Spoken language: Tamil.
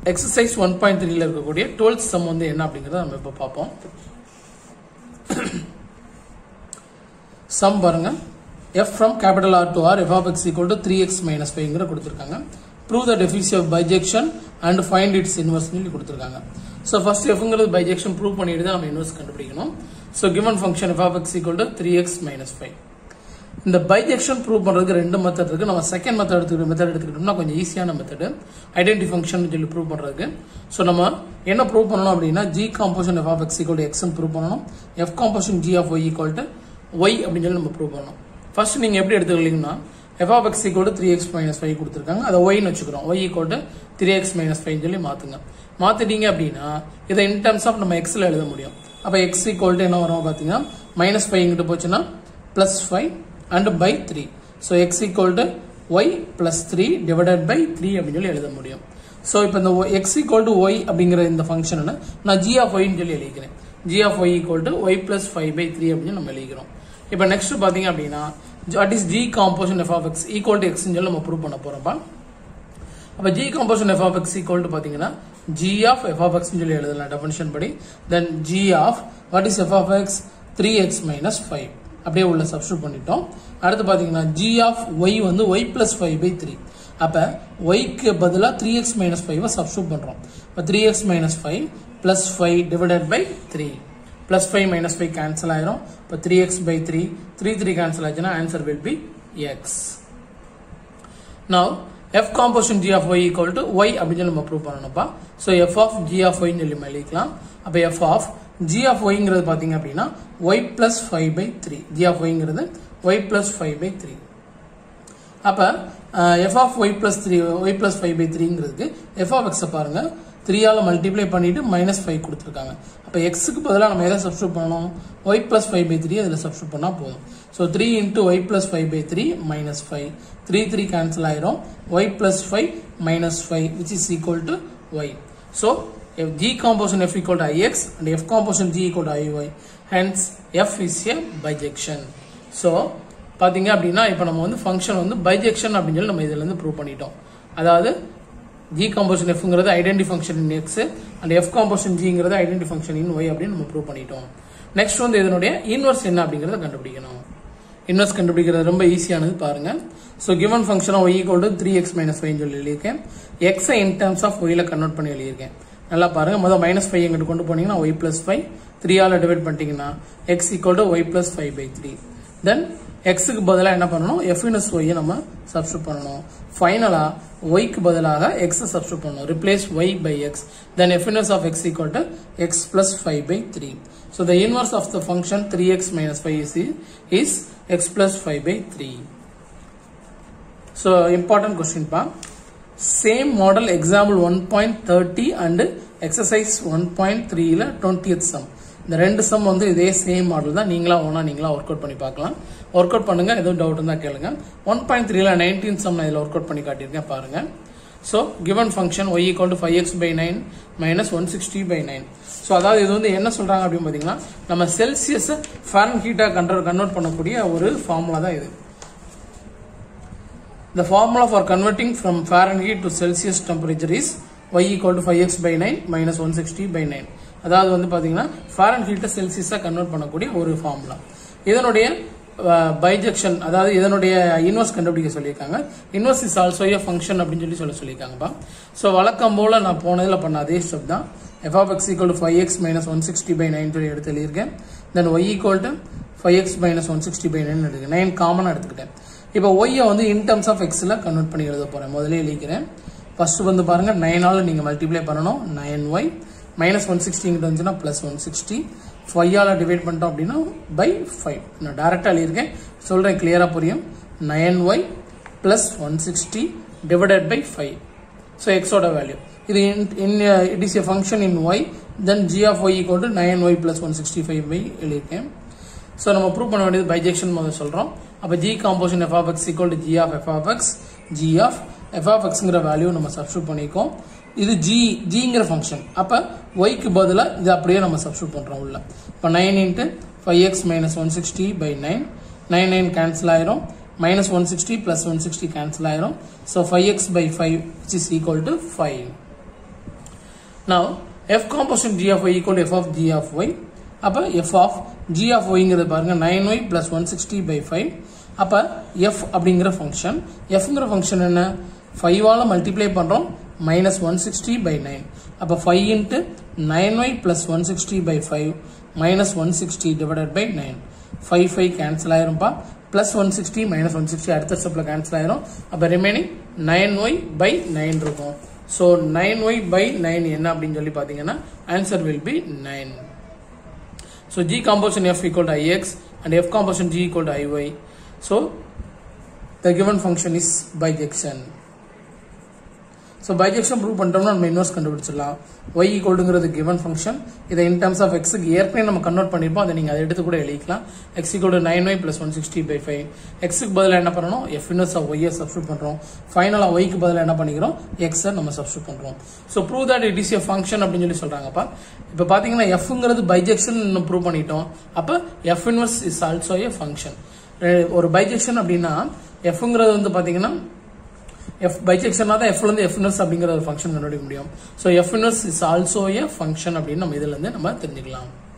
எக்ஸசைஸ் ஒன் பாயிண்ட் த்ரீல இருக்கக்கூடிய டுவெல்த் சம் வந்து என்ன அப்படிங்கறத நம்ம இப்போ பார்ப்போம் சம் பாருங்க F from capital R to R F of X equal to three X minus ஃபைவ்ங்கிற கொடுத்துருக்காங்க ப்ரூவ் த டெஃபிசி of bijection and find its inverse சொல்லி கொடுத்துருக்காங்க ஸோ ஃபர்ஸ்ட் எஃப்ங்கிறது பைஜெக்ஷன் ப்ரூவ் பண்ணிட்டு தான் நம்ம இன்வர்ஸ் கண்டுபிடிக்கணும் so given function F of X equal to three X minus five இந்த பைஜெக்ஷன் ப்ரூவ் பண்றதுக்கு ரெண்டு மெத்தட் இருக்கு நம்ம செகண்ட் மெத்தட் எடுத்துக்கிட்டு மெத்தட் எடுத்துக்கிட்டோம்னா கொஞ்சம் ஈஸியான மெத்தட் ஐடென்டி ஃபங்க்ஷன் சொல்லி ப்ரூவ் பண்றதுக்கு ஸோ நம்ம என்ன ப்ரூவ் பண்ணணும் அப்படின்னா G composition F of X equal X prove பண்ணணும் F composition G of Y equal to Y அப்படின்னு சொல்லி நம்ம ப்ரூவ் பண்ணணும் ஃபர்ஸ்ட் நீங்க எப்படி எடுத்துக்கிட்டீங்கன்னா F of X equal three X minus five கொடுத்துருக்காங்க அதை ஒய்னு வச்சுக்கிறோம் Y equal to three X minus five சொல்லி மாத்துங்க மாத்திட்டீங்க அப்படின்னா இதை இன் டர்ம்ஸ் ஆஃப் நம்ம எக்ஸ்ல எழுத முடியும் அப்போ எக்ஸ் ஈக்குவல் டு என்ன வரும் பார்த்தீங்கன்னா மைனஸ் ஃபைவ் இங்கிட்டு போச்சுன்னா plus five and by three so X equal to Y plus three divided by three அப்படின்னு சொல்லி எழுத முடியும் ஸோ இப்போ இந்த எக்ஸ் ஈக்குவல் டு ஒய் அப்படிங்கிற இந்த ஃபங்க்ஷனை நான் ஜி ஆஃப் ஒய்னு சொல்லி எழுதிக்கிறேன் G of Y equal to Y plus five by three அப்படின்னு நம்ம எழுதிக்கிறோம் இப்போ நெக்ஸ்ட் பார்த்தீங்க அப்படின்னா what is G composition F of X equal to எக்ஸ்னு சொல்லி நம்ம ப்ரூவ் பண்ண போறோம்ப்பா அப்போ G composition F of X equal to பார்த்தீங்கன்னா G of F of X சொல்லி எழுதலாம் டெஃபினிஷன் படி then G of what is F of X three X minus five அப்படியே உள்ள சப்ஸ்டியூட் பண்ணிட்டோம் அடுத்து பார்த்தீங்கன்னா ஜி ஆஃப் ஒய் வந்து Y plus five by three அப்போ ஒய்க்கு பதிலாக த்ரீ எக்ஸ் மைனஸ் ஃபைவை சப்ஸ்டியூட் பண்ணுறோம் இப்போ three X minus five plus five divided by three plus five minus five cancel ஆயிரும் இப்போ three X by three three three cancel ஆச்சுன்னா answer will be X now F composition G of Y equal to Y அப்படின்னு சொல்லி நம்ம ப்ரூவ் பண்ணணும்ப்பா so F of G of ஒய்னு சொல்லி நம்ம எழுதிக்கலாம் அப்போ எஃப் ஆஃப் ஜி ஆஃப் ஒய்ங்கிறது பார்த்தீங்க அப்படின்னா Y plus five by three G of ஒய்ங்கிறது Y plus five by three அப்போ F of Y plus three Y plus five by த்ரீங்கிறதுக்கு எஃப் ஆஃப் எக்ஸை பாருங்க த்ரீயால் மல்டிப்ளை பண்ணிட்டு மைனஸ் ஃபைவ் கொடுத்துருக்காங்க அப்போ எக்ஸுக்கு பதிலாக நம்ம எதை சப்ஸ்டியூட் பண்ணணும் Y plus five by three அதில் சப்ஸ்டியூட் பண்ணால் போதும் so three into Y plus five by three minus five three three cancel ஆயிரும் Y plus five minus five which is equal to Y so if g composition f equal to ix and f composition g equal to iy hence f is a bijection so பாத்தீங்க அப்படின்னா இப்போ நம்ம வந்து ஃபங்க்ஷன் வந்து பைஜெக்ஷன் அப்படின்னு சொல்லி நம்ம இதுல இருந்து ப்ரூவ் பண்ணிட்டோம் அதாவது ஜி காம்போசிஷன் எஃப்ங்கிறது identity function in X and F composition ஜிங்கிறது ஐடென்டி ஃபங்க்ஷன் இன் ஒய் அப்படின்னு நம்ம ப்ரூவ் பண்ணிட்டோம் நெக்ஸ்ட் வந்து இதனுடைய இன்வர்ஸ் என்ன அப்படிங்கறத கண்டுபிடிக்கணும் இன்வர்ஸ் கண்டுபிடிக்கிறது ரொம்ப ஈஸியானது பாருங்க so given function Y equal to three X minus five சொல்லி எழுதியிருக்கேன் எக்ஸை இன் டர்ம்ஸ் ஆஃப் ஒய்ல கன்வெர்ட் பண்ணி எழுதியிருக்கேன் நல்லா பாருங்க முதல் மைனஸ் ஃபைவ் எங்கிட்ட கொண்டு போனீங்கன்னா ஒய் பிளஸ் ஃபைவ் த்ரீயால் டிவைட் பண்ணிட்டீங்கன்னா X equal to Y plus five by three then எக்ஸுக்கு பதிலாக என்ன பண்ணணும் எஃப் இனஸ் ஒய்யை நம்ம சப்ஸ்டியூட் பண்ணணும் ஃபைனலாக ஒய்க்கு பதிலாக எக்ஸை சப்ஸ்டியூட் பண்ணணும் replace Y by X then F inverse of X equal to X plus five by three so the inverse of the function three X minus five is is X plus five by three so important question பா same model example one point thirty and exercise one point த்ரீல டுவெண்ட்டியத் சம் இந்த ரெண்டு சம் வந்து இதே சேம் மாடல் தான் நீங்களா ஒன்றா நீங்களா ஒர்க் அவுட் பண்ணி பார்க்கலாம் ஒர்க் அவுட் பண்ணுங்க எதுவும் டவுட் இருந்தால் கேளுங்க ஒன் பாயிண்ட் த்ரீல நைன்டீன் சம் நான் இதில் ஒர்க் அவுட் பண்ணி காட்டியிருக்கேன் பாருங்க so given function Y equal to five X by nine minus one sixty by nine so அதாவது இது வந்து என்ன சொல்றாங்க அப்படின்னு பார்த்தீங்கன்னா நம்ம செல்சியஸ் ஃபேரன் ஹீட்டாக கன்வெர்ட் கன்வெர்ட் பண்ணக்கூடிய ஒரு ஃபார்முலா தான் இது The formula for converting from Fahrenheit to Celsius temperature is y equal to 5x by 9 minus 160 by 9. அதாவது வந்து பாத்தீங்கன்னா ஃபாரன்ஹீட்டை செல்சியஸா கன்வெர்ட் பண்ணக்கூடிய ஒரு ஃபார்முலா இதனுடைய பைஜெக்ஷன் அதாவது இதனுடைய இன்வர்ஸ் கண்டுபிடிக்க சொல்லியிருக்காங்க inverse is also a function அப்படின்னு சொல்லி சொல்ல சொல்லியிருக்காங்கப்பா ஸோ வழக்கம் போல நான் போனதில் பண்ண அதே ஸ்டெப் தான் F of X equal to five X minus one sixty by nine சொல்லி எடுத்து எழுதியிருக்கேன் then Y equal to five X minus one sixty by nine எடுத்துக்கேன் நைன் காமனாக எடுத்துக்கிட்டேன் இப்போ ஒய்யை வந்து இன் டர்ம்ஸ் ஆஃப் எக்ஸில் கன்வெர்ட் பண்ணி எழுத போகிறேன் முதல்ல எழுதிக்கிறேன் ஃபர்ஸ்ட் வந்து பாருங்க நைனால் நீங்கள் மல்டிப்ளை பண்ணணும் நைன் ஒய் மைனஸ் ஒன் சிக்ஸ்டிங்கிட்ட வந்துச்சுன்னா ப்ளஸ் ஒன் சிக்ஸ்டி ஃபைவால் டிவைட் பண்ணிட்டோம் அப்படின்னா பை ஃபைவ் நான் டேரெக்டாக எழுதியிருக்கேன் சொல்கிறேன் கிளியராக புரியும் nine Y plus one sixty divided by five so எக்ஸோட வேல்யூ இது in it is a function in Y then G of Y equal to nine Y plus one sixty five by எழுதியிருக்கேன் ஸோ நம்ம ப்ரூவ் பண்ண வேண்டியது பைஜெக்ஷன் முதல்ல சொல்கிறோம் அப்போ G composition F of X equal to G of F of X G of F of எக்ஸ்ங்கிற வேல்யூ நம்ம சப்ஸ்டியூட் பண்ணிக்கோம் இது ஜி ஜிங்கிற ஃபங்க்ஷன் அப்போ ஒய்க்கு பதிலாக இது அப்படியே நம்ம சப்ஸ்டியூட் பண்ணுறோம் உள்ள இப்போ nine into five X minus one sixty by nine nine nine cancel ஆயிரும் minus one sixty plus one sixty cancel ஆயிரும் so five X by five which is equal to five now f composition g of y equal to f of g of y அப்ப f of g of yங்கிறது பாருங்க 9y plus 160 by 5 அப்ப f அப்படிங்கிற ஃபங்க்ஷன் fங்கிற ஃபங்க்ஷன் என்ன 5 ஆல மல்டிப்ளை பண்றோம் minus one sixty by nine அப்போ five into nine Y plus one sixty by five minus one sixty divided by nine five five கேன்சல் ஆயிரும்ப்பா plus one sixty minus one sixty அடுத்த ஸ்டெப்பில் கேன்சல் ஆயிரும் அப்போ remaining nine Y by nine இருக்கும் so nine Y by nine என்ன அப்படின்னு சொல்லி பார்த்தீங்கன்னா answer will be nine so G composition F equal to I X and F composition G equal to I Y so the given function is bijection so bijection prove பண்ணிட்டோம்னா நம்ம இன்வெர்ஸ் கண்டுபிடிச்சிடலாம் ஒய் ஈக்குவல்டுங்கிறது கிவன் ஃபங்க்ஷன் இதை இன் டர்ம்ஸ் ஆஃப் எக்ஸுக்கு ஏற்கனவே நம்ம கன்வெர்ட் பண்ணியிருப்போம் அதை நீங்கள் அதை எடுத்து கூட எழுதிக்கலாம் X equal to nine Y plus one sixty by five எக்ஸுக்கு பதிலாக என்ன பண்ணணும் எஃப் இன்வெர்ஸ் ஆஃப் ஒய்யை சப்ஸ்டியூட் பண்ணுறோம் ஃபைனலாக ஒய்க்கு பதிலாக என்ன பண்ணிக்கிறோம் எக்ஸை நம்ம சப்ஸ்டியூட் பண்ணுறோம் so prove that it is a function அப்படின்னு சொல்லி சொல்கிறாங்கப்பா இப்போ பார்த்தீங்கன்னா எஃப்ங்கிறது பைஜெக்ஷன் ப்ரூவ் பண்ணிட்டோம் அப்போ F inverse is also a function ஒரு பைஜெக்ஷன் அப்படின்னா எஃப்ங்கிறது வந்து பார்த்தீங்கன்னா எஃப் பைஜெக்ஷனா தான் எஃப்ல இருந்து எஃப் இன்வர்ஸ் அப்படிங்கிற ஒரு ஃபங்க்ஷன் கண்டுபிடிக்க முடியும் so F inverse is also a function அப்படின்னு நம்ம இதுல இருந்து நம்ம தெரிஞ்சுக்கலாம்